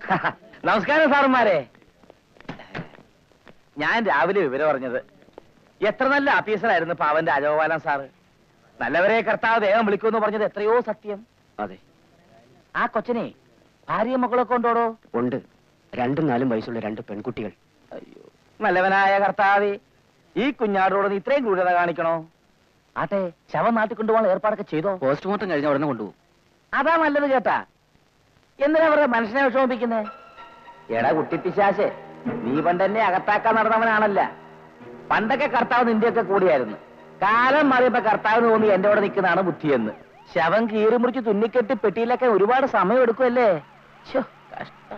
നമസ്കാരം സാറന്മാരെ ഞാൻ രാവിലെ വിവരം അറിഞ്ഞത് എത്ര നല്ല ഓഫീസറായിരുന്നു പാവൻ രാജഗോപാലൻ സാറ് നല്ലവരെ കർത്താവ് വേഗം വിളിക്കുമെന്ന് പറഞ്ഞത് എത്രയോ സത്യം അതെ ആ കൊച്ചനെ ഭാര്യയും മക്കളൊക്കെ ഉണ്ടോടോ ഉണ്ട് രണ്ടും നാലും വയസ്സുള്ള രണ്ട് പെൺകുട്ടികൾ അയ്യോ നല്ലവനായ കർത്താവേ ഈ കുഞ്ഞാടോട് നീ ഇത്രയും ക്രൂരത കാണിക്കണോ ആട്ടെ ശവം നാട്ടിൽ കൊണ്ടുപോകാൻ ഏർപ്പാടൊക്കെ ചെയ്തോ പോസ്റ്റ്മോർട്ടം കഴിഞ്ഞ ഉടനെ കൊണ്ടുപോകും അതാ നല്ലത് കേട്ടാ എന്തിനാ വെറുതെ മനുഷ്യനെ വിഷമിപ്പിക്കുന്നേ എടാ കുട്ടിപ്പിശാശെ നീ പണ്ടെന്നെ അകത്താക്കാൻ നടന്നവനാണല്ല പണ്ടൊക്കെ കർത്താവ് നിന്റെയൊക്കെ കൂടിയായിരുന്നു കാലം മാറിയപ്പോ കർത്താവിന് തോന്നി എന്റെ കൂടെ നിൽക്കുന്നതാണ് ബുദ്ധിയെന്ന് ശവം കീറി മുറിച്ച് തുന്നിക്കെട്ടി പെട്ടിയിലൊക്കെ ഒരുപാട് സമയം എടുക്കുമല്ലേ ശ്ശോ, കഷ്ടം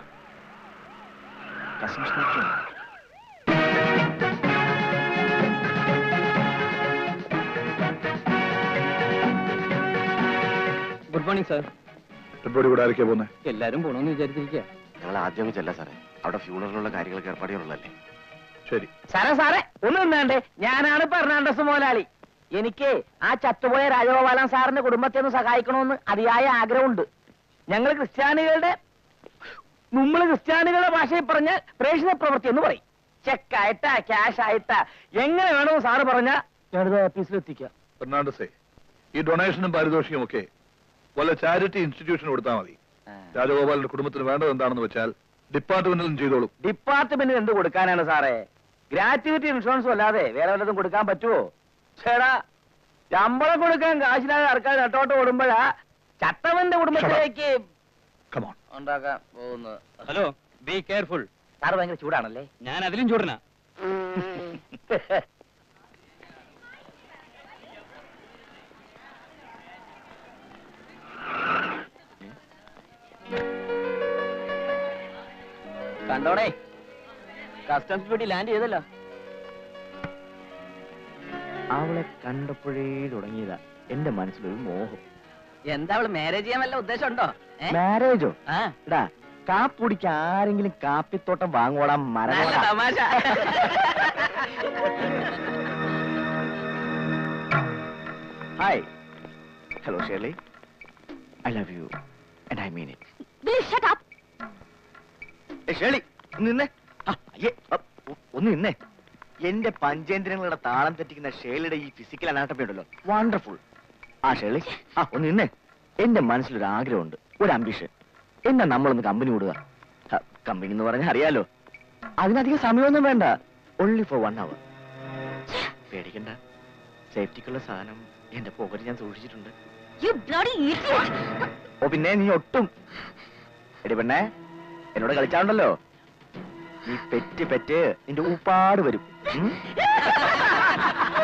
ഗുഡ് മോർണിംഗ് സാർ റിപ്പോർട്ട് കൂടെ ആരൊക്കെയാ പോകുന്നത് എല്ലാരും പോണെന്ന് വിചാരിച്ചിരിക്കുക ഞങ്ങൾ ആദ്യമേ ചെല്ല സാറേ അവിടെ ഫ്യൂണറിലുള്ള കാര്യങ്ങൾക്ക് ഏർപ്പാടുകളുള്ളല്ലേ ശരി സാറേ സാറേ ഒന്ന് നിന്നാണ്ടേ ഞാനാണ് ഫെർണാണ്ടസ് മോലാളി എനിക്ക് ആ ചത്തുപോയ രാജഗോപാലൻ സാറിന്റെ കുടുംബത്തെ ഒന്ന് സഹായിക്കണമെന്ന് അതിയായ ആഗ്രഹമുണ്ട് ഞങ്ങൾ ക്രിസ്ത്യാനികളുടെ നമ്മൾ ക്രിസ്ത്യാനികളുടെ ഭാഷയിൽ പറഞ്ഞാൽ പ്രേക്ഷിത പ്രവൃത്തി എന്ന് പറയും ചെക്കായിട്ടാ ക്യാഷ് ആയിട്ടാ എങ്ങനെ വേണമെന്ന് സാറ് പറഞ്ഞാൽ ഞാനിത് ഓഫീസിൽ എത്തിക്കാം ഫെർണാണ്ടസേ ഈ ഡൊണേഷനും പാരിതോഷികം ഒക്കെ വല്ല ചാരിറ്റി ഇൻസ്റ്റിറ്റ്യൂഷൻ കൊടുത്താൽ മതി രാജഗോപാലിന്റെ കുടുംബത്തിന് വേണ്ടത് എന്താണെന്ന് വെച്ചാൽ ഡിപ്പാർട്ട്മെന്റിലും ചെയ്തോളും ഡിപ്പാർട്ട്മെന്റിന് എന്ത് കൊടുക്കാനാണ് സാറേ ഗ്രാറ്റുവിറ്റി ഇൻഷുറൻസും അല്ലാതെ വേറെ വല്ലതും കൊടുക്കാൻ പറ്റുമോ ചേടാ ശമ്പളം കൊടുക്കാൻ കാശില്ലാതെ ആൾക്കാർ നട്ടോട്ട് ഓടുമ്പോഴാ ചട്ടവന്റെ കുടുംബത്തിലേക്ക് കമോൺ ഉണ്ടാക്കാൻ പോകുന്നത് ഹലോ ബി കെയർഫുൾ സാറ് ഭയങ്കര ചൂടാണല്ലേ ഞാൻ അതിലും ചൂടനാ കണ്ടോണേ കസ്റ്റംസ് ഡ്യൂട്ടി ലാൻഡ് ചെയ്തല്ലോ അവളെ കണ്ടപ്പോഴേ തുടങ്ങിയതാ എന്റെ മനസ്സിലൊരു മോഹം എന്താ അവള് മാരേജ് ചെയ്യാൻ വല്ല ഉദ്ദേശം ഉണ്ടോ മാരേജോ ആ എടാ കാപ്പുടിക്ക് ആരെങ്കിലും കാപ്പിത്തോട്ടം വാങ്ങോടാൻ നല്ല മരം തമാശ hi hello Shirley I love you and I mean it Will you shut up? Shirley ഒന്ന് നിന്നേ ആ, അയ്യേ, അ, ഒ- ഒന്ന് നിന്നേ എന്റെ പഞ്ചേന്ദ്രങ്ങളുടെ താളം തെറ്റിക്കുന്ന ഷേലിയുടെ ഈ ഫിസിക്കൽ അനാട്ടമി ഉണ്ടല്ലോ വണ്ടർഫുൾ ആ ഷേർലി ആ ഒന്ന് നിന്നേ എന്റെ മനസ്സിലൊരു ആഗ്രഹമുണ്ട് ഒരു അംബിഷൻ എന്നാ നമ്മളൊന്ന് കമ്പനി വിടുക കമ്പനി എന്ന് പറഞ്ഞാൽ അറിയാലോ അതിനധികം സമയമൊന്നും വേണ്ട ഓൺലി ഫോർ വൺ അവർ പേടിക്കണ്ട സേഫ്റ്റിക്കുള്ള സാധനം എന്റെ പോക്കറ്റ് ഞാൻ സൂക്ഷിച്ചിട്ടുണ്ട് You bloody idiot! ഓ പിന്നെ നീ ഒട്ടും എടി പെണ്ണേ എന്നോട് കളിച്ചാണ്ടല്ലോ നീ പെറ്റ് പെറ്റ് നിന്റെ ഊപ്പാട് വരും ഉം?